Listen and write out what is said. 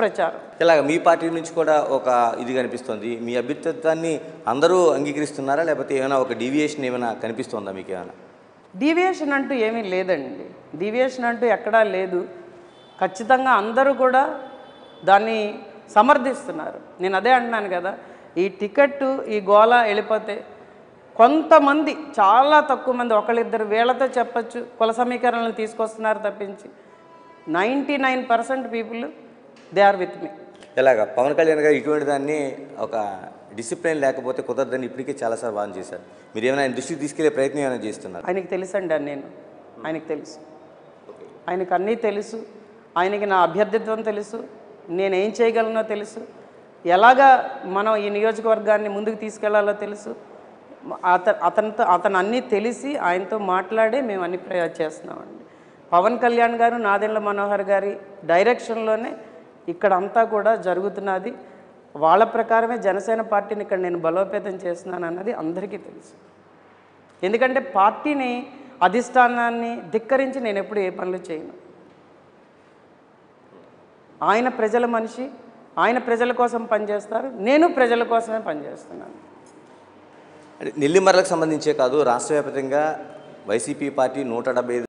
ప్రచారం ఇలాగ మీ పార్టీ నుంచి కూడా ఒక ఇది కనిపిస్తుంది మీ అభ్యర్థిత్వాన్ని అందరూ అంగీకరిస్తున్నారా లేకపోతే ఏమైనా ఒక డీవియేషన్ ఏమైనా కనిపిస్తుందా మీకు ఏమైనా డీవియేషన్ అంటూ ఏమీ లేదండి డీవియేషన్ అంటూ ఎక్కడా లేదు ఖచ్చితంగా అందరూ కూడా దాన్ని సమర్థిస్తున్నారు నేను అదే అంటున్నాను కదా ఈ టికెట్ ఈ గోళ వెళ్ళిపోతే కొంతమంది చాలా తక్కువ మంది ఒకళ్ళిద్దరు వీళ్ళతో చెప్పచ్చు కుల సమీకరణలు తీసుకొస్తున్నారు తప్పించి ninety nine percent people they are with me ఇలాగ పవన్ కళ్యాణ్ గారు ఇటువంటి దాన్ని ఒక డిసిప్లిన్ లేకపోతే కుదరదని ఇప్పటికే చాలాసార్లు వాదన చేశారు మీరు ఏమైనా ఆయన దృష్టికి తీసుకెళ్లే ప్రయత్నం ఏమైనా చేస్తున్నారు ఆయనకి తెలుసండి అని నేను ఆయనకి తెలుసు ఆయనకు అన్నీ తెలుసు ఆయనకి నా అభ్యర్థిత్వం తెలుసు నేనేం చేయగలనో తెలుసు ఎలాగా మనం ఈ నియోజకవర్గాన్ని ముందుకు తీసుకెళ్లాలో తెలుసు అత అతనితో అతను అన్నీ తెలిసి ఆయనతో మాట్లాడే మేము అన్ని ప్రయా- చేస్తున్నామండి పవన్ కళ్యాణ్ గారు నాదెండ్ల మనోహర్ గారి డైరెక్షన్లోనే ఇక్కడ అంతా కూడా జరుగుతున్నది వాళ్ళ ప్రకారమే జనసేన పార్టీని ఇక్కడ నేను బలోపేతం చేస్తున్నాను అన్నది అందరికీ తెలుసు ఎందుకంటే పార్టీని అధిష్టానాన్ని ధిక్కరించి నేను ఎప్పుడు ఏ పనులు చేయను ఆయన ప్రజల మనిషి ఆయన ప్రజల కోసం పనిచేస్తారు నేను ప్రజల కోసమే పనిచేస్తున్నాను అంటే నెల్లిమర్లకు సంబంధించే కాదు రాష్ట్ర వ్యాప్తంగా వైసీపీ పార్టీ నూట డెబ్బై